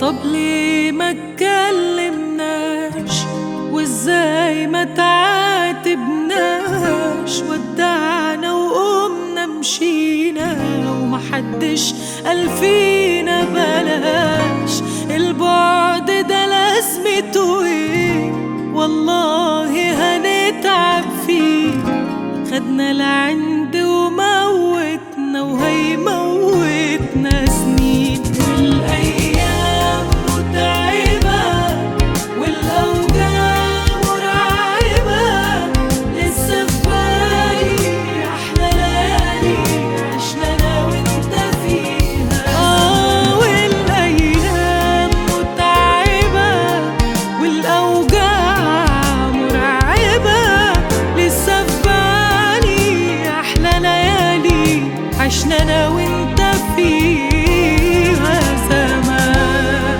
طب ليه ما اتكلمناش وازاي ما تعاتبناش ودعنا وقمنا مشينا ومحدش قال فينا بلاش البعد ده لازمته ايه والله هنتعب فيه خدنا العند وموتنا وهيموتنا سنين والايام متعبه والاوجاع مرعبه لسه في بالي احلى ليالي عشنا انا وانت فيها اه والايام متعبه والاوجاع مرعبه لسه في بالي احلى ليالي عشنا انا وانت فيها زمان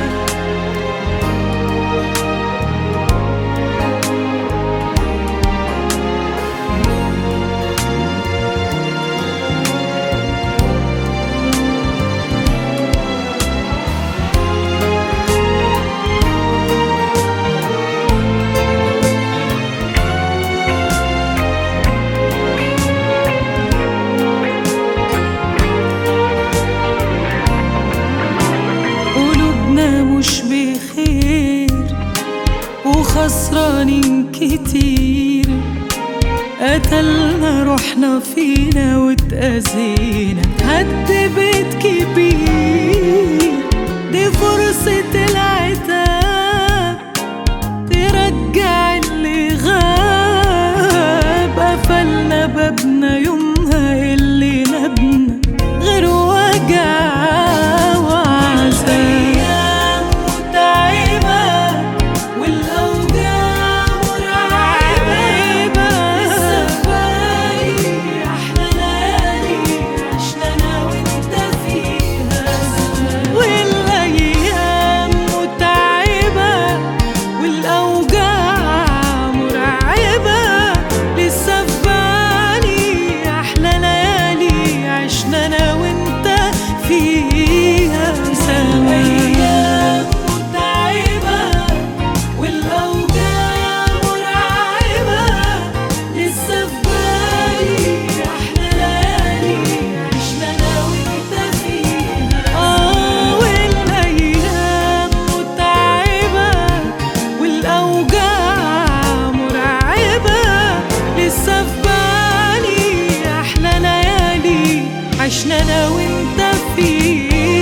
قلوبنا مش بخير وخسرانين كتير قتلنا روحنا فينا واتأذينا هد بيت كبير دي فرصة العتاب ترجع اللي غاب قفلنا بابنا يومها اللي نبنا غير وجع وعذاب متعبة والأوجاع مرعبة لسه في بالي أحلى ليالي عشنا أنا وأنت فيها والأيام متعبة والأوجاع مرعبة لسه في بالي أحلى ليالي عشنا أنا وأنت فيها الأيام متعبة والأوجاع مرعبة لسه في بالي أحلى ليالي عشنا أنا وأنت فيها آه والأيام متعبة والأوجاع مرعبة لسه في بالي أحلى ليالي عشنا أنا وأنت فيها